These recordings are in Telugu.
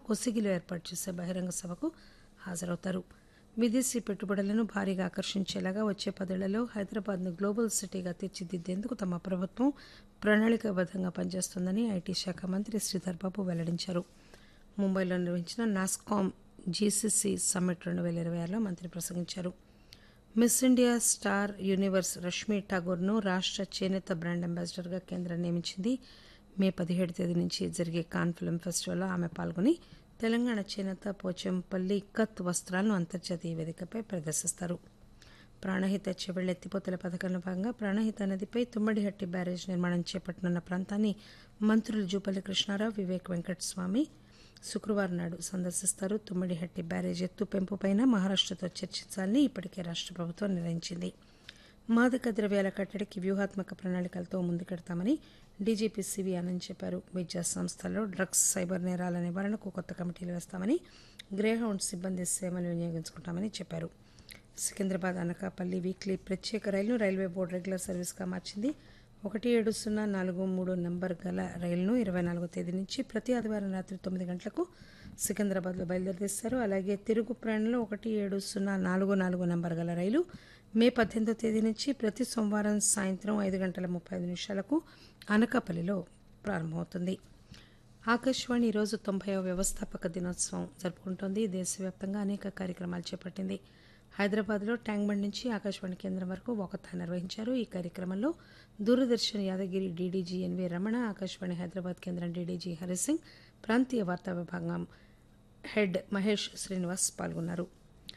కొసిగిలో ఏర్పాటు చేసే బహిరంగ సభకు హాజరవుతారు విదేశీ పెట్టుబడులను భారీగా ఆకర్షించేలాగా వచ్చే పదేళ్లలో హైదరాబాద్ను గ్లోబల్ సిటీగా తీర్చిదిద్దేందుకు తమ ప్రభుత్వం ప్రణాళికాబద్దంగా పనిచేస్తోందని ఐటీ శాఖ మంత్రి శ్రీధర్ బాబు వెల్లడించారు ముంబైలో నిర్వహించిన నాస్కామ్ జీసీసీ సమ్మిట్ రెండు వేల ఇరవై ఆరులో మంత్రి ప్రసంగించారు Miss India star universe Rashmi ఠాగూర్ను రాష్ట్ర చేనేత బ్రాండ్ అంబాసిడర్గా కేంద్రం నియమించింది మే పదిహేడు తేదీ నుంచి జరిగే కాన్ ఫిల్మ్ ఫెస్టివల్లో ఆమె పాల్గొని తెలంగాణ చేనేత పోచంపల్లి కత్ వస్త్రాలను అంతర్జాతీయ వేదికపై ప్రదర్శిస్తారు ప్రాణహిత చెవెళ్ల ఎత్తిపోతల పథకంలో భాగంగా ప్రాణహిత నదిపై తుమ్మడిహట్టి బ్యారేజ్ నిర్మాణం చేపట్టనున్న ప్రాంతాన్ని మంత్రులు జూపల్లి కృష్ణారావు వివేక్ వెంకటస్వామి శుక్రవారం నాడు సందర్శిస్తారు తుమ్మడిహట్టి బ్యారేజ్ ఎత్తు పెంపుపైన మహారాష్టతో చర్చించాలని ఇప్పటికే రాష్ట్ర ప్రభుత్వం నిర్ణయించింది మాదక ద్రవ్యాల కట్టడికి వ్యూహాత్మక ప్రణాళికలతో ముందుకెడతామని డీజీపీ సివి ఆనంద్ చెప్పారు విద్యా సంస్థల్లో డ్రగ్స్ సైబర్ నేరాల నివారణకు కొత్త కమిటీలు వేస్తామని గ్రేహౌండ్ సిబ్బంది సేవలు వినియోగించుకుంటామని చెప్పారు సికింద్రాబాద్ అనకాపల్లి వీక్లీ ప్రత్యేక రైలును రైల్వే బోర్డు రెగ్యులర్ సర్వీస్గా మార్చింది ఒకటి ఏడు సున్నా నాలుగు మూడు నంబర్ గల రైలును ఇరవై నాలుగో తేదీ నుంచి ప్రతి ఆదివారం రాత్రి తొమ్మిది గంటలకు సికింద్రాబాద్లో బయలుదేరిస్తారు అలాగే తిరుగు ప్రయాణంలో ఒకటి ఏడు సున్నా నాలుగు నాలుగు నంబర్ గల రైలు మే పద్దెనిమిదో తేదీ నుంచి ప్రతి సోమవారం సాయంత్రం ఐదు గంటల ముప్పై ఐదు నిమిషాలకు అనకాపల్లిలో ప్రారంభమవుతుంది ఆకాశవాణి ఈరోజు తొంభైవ వ్యవస్థాపక దినోత్సవం జరుపుకుంటోంది దేశవ్యాప్తంగా అనేక కార్యక్రమాలు చేపట్టింది హైదరాబాద్లో ట్యాంక్ బండ్ నుంచి ఆకాశవాణి కేంద్రం వరకు ఒకతా నిర్వహించారు ఈ కార్యక్రమంలో దూరదర్శన్ యాదగిరి డీడీజీ ఎన్వి రమణ ఆకాశవాణి హైదరాబాద్ కేంద్రం డీడీజీ హరిసింగ్ ప్రాంతీయ వార్తా విభాగం హెడ్ మహేష్ శ్రీనివాస్ పాల్గొన్నారు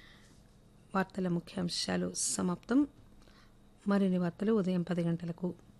వార్తల ముఖ్యాంశాలు సమాప్తం మరిన్ని వార్తలు ఉదయం పది గంటలకు